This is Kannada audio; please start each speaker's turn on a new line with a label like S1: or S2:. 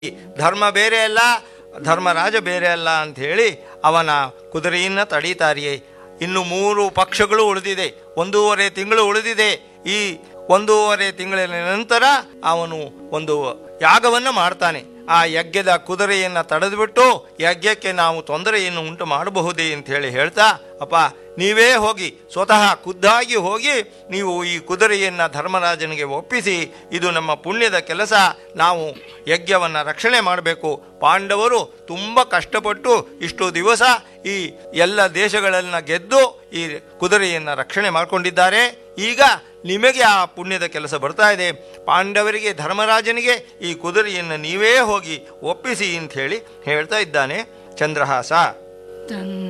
S1: ಧರ್ಮ ಬೇರೆ ಅಲ್ಲ ಧರ್ಮರಾಜ ಬೇರೆ ಅಲ್ಲ ಅಂತ ಹೇಳಿ ಅವನ ಕುದುರೆಯನ್ನು ತಡೀತಾರಿಯೇ ಇನ್ನು ಮೂರು ಪಕ್ಷಗಳು ಉಳಿದಿದೆ ಒಂದೂವರೆ ತಿಂಗಳು ಉಳಿದಿದೆ ಈ ಒಂದೂವರೆ ತಿಂಗಳಿನ ನಂತರ ಅವನು ಒಂದು ಯಾಗವನ್ನು ಮಾಡ್ತಾನೆ ಆ ಯಜ್ಞದ ಕುದುರೆಯನ್ನು ತಡೆದುಬಿಟ್ಟು ಯಜ್ಞಕ್ಕೆ ನಾವು ತೊಂದರೆಯನ್ನು ಉಂಟು ಮಾಡಬಹುದೇ ಅಂತ ಹೇಳಿ ಹೇಳ್ತಾ ಅಪ್ಪ ನೀವೇ ಹೋಗಿ ಸ್ವತಃ ಖುದ್ದಾಗಿ ಹೋಗಿ ನೀವು ಈ ಕುದುರೆಯನ್ನು ಧರ್ಮರಾಜನಿಗೆ ಒಪ್ಪಿಸಿ ಇದು ನಮ್ಮ ಪುಣ್ಯದ ಕೆಲಸ ನಾವು ಯಜ್ಞವನ್ನು ರಕ್ಷಣೆ ಮಾಡಬೇಕು ಪಾಂಡವರು ತುಂಬ ಕಷ್ಟಪಟ್ಟು ಇಷ್ಟು ದಿವಸ ಈ ಎಲ್ಲ ದೇಶಗಳನ್ನು ಗೆದ್ದು ಈ ಕುದುರೆಯನ್ನು ರಕ್ಷಣೆ ಮಾಡಿಕೊಂಡಿದ್ದಾರೆ ಈಗ ನಿಮಗೆ ಆ ಪುಣ್ಯದ ಕೆಲಸ ಬರ್ತಾ ಇದೆ ಪಾಂಡವರಿಗೆ ಧರ್ಮರಾಜನಿಗೆ ಈ ಕುದುರೆಯನ್ನು ನೀವೇ ಹೋಗಿ ಒಪ್ಪಿಸಿ ಅಂತ ಹೇಳಿ ಹೇಳ್ತಾ ಇದ್ದಾನೆ ಚಂದ್ರಹಾಸ
S2: ತನ್